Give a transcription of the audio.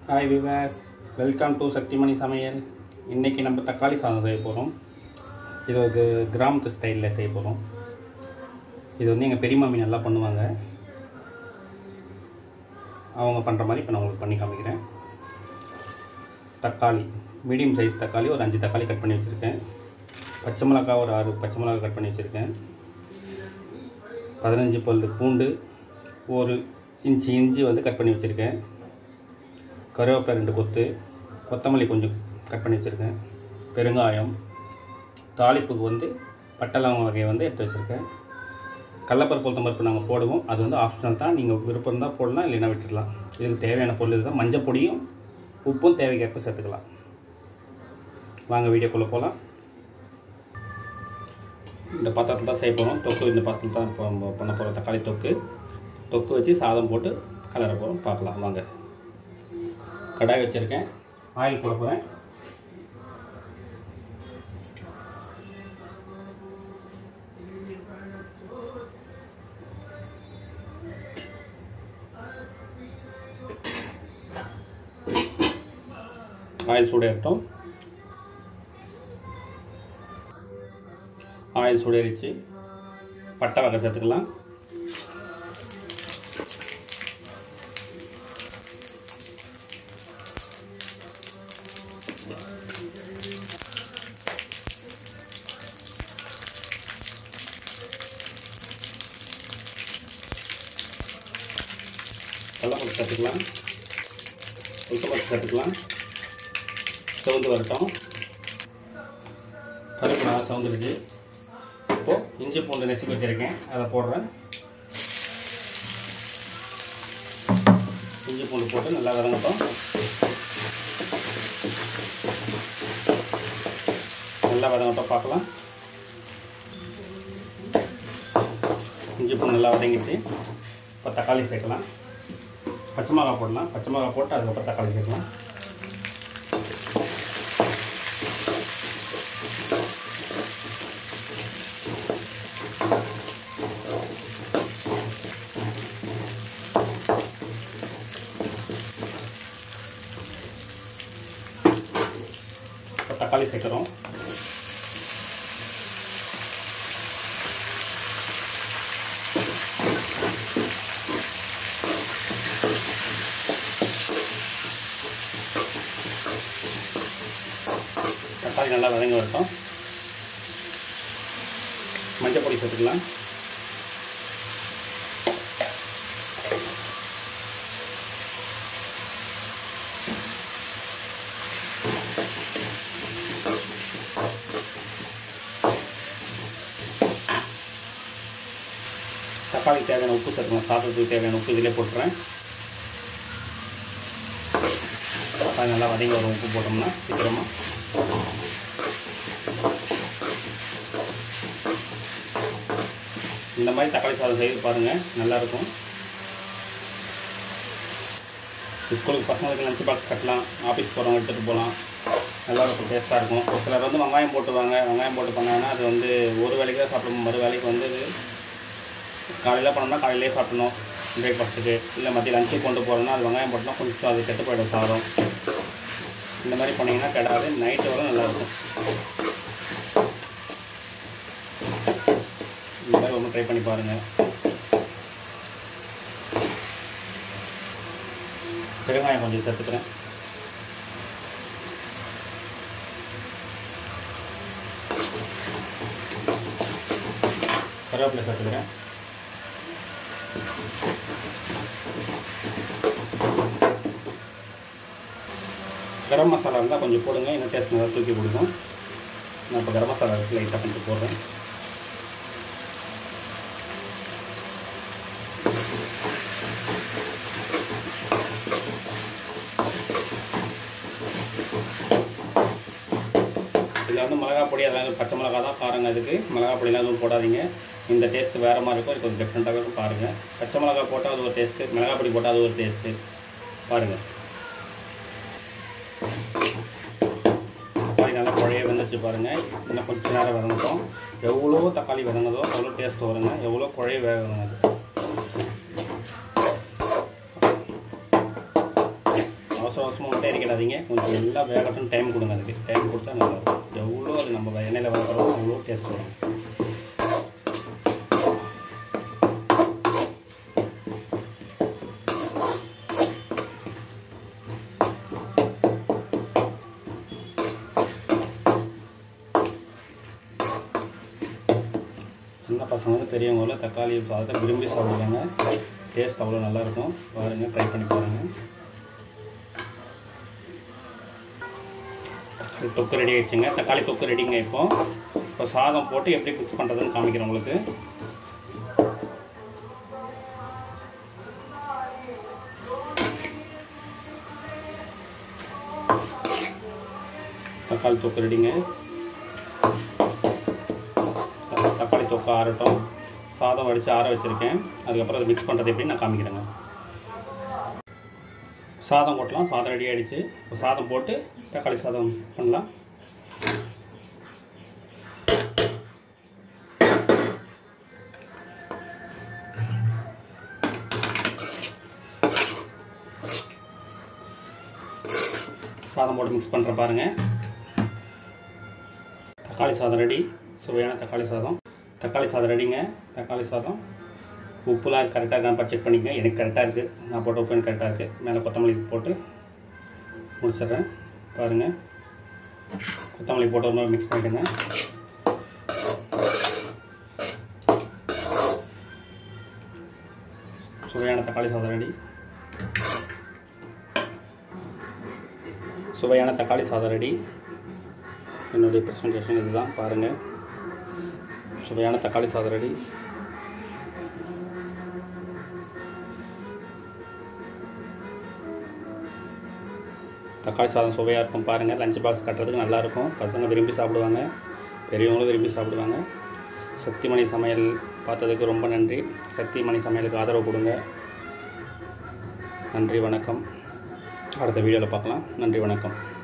hi viewers welcome to Sakthimani சமையல் இன்றைக்கி நம்ம தக்காளி சாதம் செய்ய போகிறோம் இது ஒரு கிராமத்து ஸ்டைலில் செய்ய போகிறோம் இது வந்து எங்கள் பெரிய மாமி நல்லா பண்ணுவாங்க அவங்க பண்ணுற மாதிரி இப்போ நான் உங்களுக்கு பண்ணி காமிக்கிறேன் தக்காளி மீடியம் சைஸ் தக்காளி ஒரு அஞ்சு தக்காளி கட் பண்ணி வச்சுருக்கேன் பச்சை மிளகா ஒரு ஆறு பச்சை மிளகா கட் பண்ணி வச்சுருக்கேன் பதினஞ்சு பல் பூண்டு ஒரு இன்ச்சு இஞ்சி வந்து கட் பண்ணி வச்சுருக்கேன் கருவேப்பிலை ரெண்டு கொத்து கொத்தமல்லி கொஞ்சம் கட் பண்ணி வச்சுருக்கேன் பெருங்காயம் தாளிப்புக்கு வந்து பட்டை லவங்க வகையை வந்து எடுத்து வச்சுருக்கேன் கடலப்பருப்பு உளுத்தம் பருப்பு நாங்கள் போடுவோம் அது வந்து ஆப்ஷனல் தான் நீங்கள் விருப்பம் இருந்தால் போடலாம் இல்லைன்னா விட்டுடலாம் இதுக்கு தேவையான பொருள் இதுதான் மஞ்சள் பொடியும் உப்பும் தேவைக்கேற்ப சேர்த்துக்கலாம் வாங்க வீடியோக்குள்ளே போகலாம் இந்த பாத்திரத்தில் தான் செய்ய போகிறோம் தொக்கு இந்த பாத்திரத்தில் தான் இப்போ நம்ம பண்ண போகிறோம் தக்காளி தொக்கு தொக்கு வச்சு சாதம் போட்டு கலர போகிறோம் பார்க்கலாம் வாங்க கடாய் வச்சுருக்கேன் ஆயில் போட போகிறேன் ஆயில் சூடேறட்டும் ஆயில் சூடேறிச்சு பட்டை வகை சேர்த்துக்கலாம் கடலப்பருப்பு சேர்த்துக்கலாம் உளுத்தப்பருப்பு சேர்த்துக்கலாம் செவந்து வரட்டும் பருப்பு நல்லா செவந்துருச்சு இப்போது இஞ்சி பூண்டு நெசுக்கி வச்சுருக்கேன் அதை போடுறேன் இஞ்சி பூண்டு போட்டு நல்லா வதங்கட்டும் நல்லா வதங்கட்டும் பார்க்கலாம் இஞ்சி பூண்டு நல்லா வதங்கிட்டு இப்போ தக்காளி சேர்க்கலாம் பச்சை மிளகா போடலாம் பச்சை மிளகா போட்டு அதுக்கப்புறம் தக்காளி சேர்க்கலாம் இப்போ தக்காளி சேர்க்குறோம் தக்காளி நல்லா வதங்கி வரட்டும் மஞ்சள் பொடி சேர்த்துக்கலாம் தக்காளி தேவையான உப்பு சேர்த்துக்கலாம் சாதத்துக்கு தேவையான உப்பு இதிலே போட்டுறேன் தக்காளி நல்லா வதங்கி வரும் உப்பு போட்டோம்னா சீக்கிரமாக இந்த மாதிரி தக்காளி சாதம் செய்து பாருங்கள் நல்லாயிருக்கும் ஸ்கூலுக்கு பசங்களுக்கு லஞ்ச் பாக்ஸ் கட்டலாம் ஆஃபீஸ் போகிறவங்க எடுத்துகிட்டு போகலாம் நல்லாயிருக்கும் டேஸ்ட்டாக இருக்கும் ஒரு சிலர் வந்து வெங்காயம் போட்டுவாங்க வெங்காயம் போட்டு பண்ணாங்கன்னா அது வந்து ஒரு வேலைக்கு தான் சாப்பிடணும் மறு வேலைக்கு வந்து காலையில் பண்ணோம்னா காலையிலே சாப்பிடணும் பிரேக்ஃபாஸ்ட்டுக்கு இல்லை மதியம் லஞ்சு கொண்டு போகிறோம்னா அது வெங்காயம் போட்டோம்னா கொஞ்சம் அது கெட்டு போயிடும் சாதம் இந்த மாதிரி பண்ணிங்கன்னா கெடாது நைட்டு வரை நல்லாயிருக்கும் இந்த மாதிரி ஒன்று ட்ரை பண்ணி பாருங்கள் பெருங்காயம் கொஞ்சம் சேர்த்துக்கிறேன் கருவேப்பிலை சேர்த்துக்கிறேன் கரம் மசாலா இருந்தால் கொஞ்சம் போடுங்க இன்னும் டேஸ்ட் நல்லா தூக்கி கொடுக்கும் நான் இப்போ கரம் மசாலா லைட்டாக கொஞ்சம் போடுறேன் இதில் வந்து மிளகா பொடி அதெல்லாம் பச்சை மிளகா தான் காரங்க அதுக்கு மிளகா பொடியெலாம் எதுவும் போடாதீங்க இந்த டேஸ்ட்டு வேறு மாதிரி இருக்கும் இது கொஞ்சம் டிஃப்ரெண்ட்டாக இருக்கும் பாருங்கள் பச்சை மிளகா போட்டால் அது ஒரு டேஸ்ட்டு மிளகா பொடி போட்டால் அது ஒரு டேஸ்ட்டு பாருங்கள் தக்காளி நல்லா குழைய வெந்துச்சு பாருங்கள் இன்னும் கொஞ்சம் நேரம் வதங்கட்டும் எவ்வளோ தக்காளி வதங்குதோ அவ்வளோ டேஸ்ட் வருங்க எவ்வளோ குழைய வேகணும் அது அவசர அவசரமாக மட்டும் இறக்கிடாதீங்க கொஞ்சம் எல்லாம் வேகட்டும் டைம் கொடுங்க அதுக்கு டைம் கொடுத்தா நல்லா இருக்கும் எவ்வளோ அது நம்ம எண்ணெயில் வளர்க்குறோம் அவ்வளோ டேஸ்ட் வரும் சின்ன பசங்க பெரியவங்கள தக்காளி சாதத்தை விரும்பி சாப்பிடுவாங்க டேஸ்ட் அவ்வளோ நல்லாயிருக்கும் பாருங்கள் ட்ரை பண்ணி பாருங்கள் தக்காளி தொக்கு ரெடி ஆயிடுச்சுங்க தக்காளி தொக்கு ரெடிங்க இப்போ இப்போ சாதம் போட்டு எப்படி மிக்ஸ் பண்ணுறதுன்னு காமிக்கிறேன் உங்களுக்கு தக்காளி தொக்கு ரெடிங்க தக்காளி தொக்கு ஆறட்டும் சாதம் வடித்து ஆற வச்சுருக்கேன் அதுக்கப்புறம் அதை மிக்ஸ் பண்ணுறது எப்படின்னு நான் காமிக்கிறேங்க சாதம் போட்டலாம் சாதம் ரெடி ஆகிடுச்சு இப்போ சாதம் போட்டு தக்காளி சாதம் பண்ணலாம் சாதம் போட்டு மிக்ஸ் பண்ணுற பாருங்கள் தக்காளி சாதம் ரெடி சுவையான தக்காளி சாதம் தக்காளி சாதம் ரெடிங்க தக்காளி சாதம் உப்புலாம் கரெக்டாக இருக்கான்னு செக் பண்ணிக்கங்க எனக்கு கரெக்டாக இருக்குது நான் போட்ட உப்பு எனக்கு கரெக்டாக இருக்குது மேலே கொத்தமல்லி போட்டு முடிச்சிடுறேன் பாருங்கள் கொத்தமல்லி போட்டு ஒரு மாதிரி மிக்ஸ் பண்ணிவிடுங்க சுவையான தக்காளி சாதம் ரெடி சுவையான தக்காளி சாதம் ரெடி என்னுடைய ப்ரெசன்டேஷன் இதுதான் பாருங்கள் சுவையான தக்காளி சாதம் ரெடி தக்காளி சாதம் சுவையாக இருக்கும் பாருங்கள் லஞ்ச் பாக்ஸ் கட்டுறதுக்கு நல்லாயிருக்கும் பசங்க விரும்பி சாப்பிடுவாங்க பெரியவங்களும் விரும்பி சாப்பிடுவாங்க சக்திமணி சமையல் பார்த்ததுக்கு ரொம்ப நன்றி சக்திமணி சமையலுக்கு ஆதரவு கொடுங்க நன்றி வணக்கம் அடுத்த வீடியோவில் பார்க்கலாம் நன்றி வணக்கம்